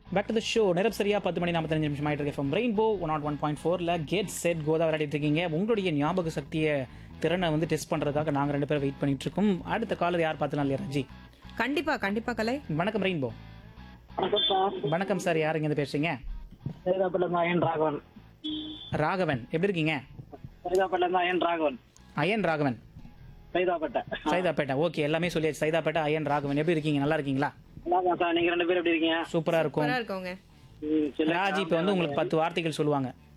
Back to the show நேரம் சரியா பத்து மணி நாற்பத்தஞ்சு நிமிஷம் ஆயிட்டு இருக்கு from rainbow one not one point ஃபோரில் கேட் செட் கோதா விளையாடிட்டு இருக்கீங்க உங்களுடைய ஞாபக சக்தியை திறனை வந்து டெஸ்ட் பண்ணுறதுக்காக நாங்கள் ரெண்டு பேரும் வெயிட் பண்ணிட்டு இருக்கோம் அடுத்த காலர் யார் பார்த்துலாம் இல்லையா ரஜி கண்டிப்பா கண்டிப்பா கலை வணக்கம் ரெயின்போ வணக்கம் சார் வணக்கம் சார் யார் இருந்து பேசுறீங்க சைதாப்பேட்டில் தான் அயன் ராகவன் ராகவன் எப்படி இருக்கீங்க சைதாப்பேட்டில் தான் அயன் ராகவன் அயன் ராகவன் சைதாப்பேட்டை சைதாப்பேட்டை ஓகே எல்லாமே சொல்லியாச்சு சைதாப்பேட்டை அயன் ராகவன் எப்படி இருக்கீங்க நல்லா இருக்கீங்களா நல்லா சார் நீங்க ரெண்டு பேரும் எப்படி இருக்கீங்க சூப்பரா இருக்கும் சூப்பரா இருக்கவங்க ம், சரி. ராஜி இப்போ வந்து உங்களுக்கு பத்து வார்த்தைகள் சொல்லுவாங்க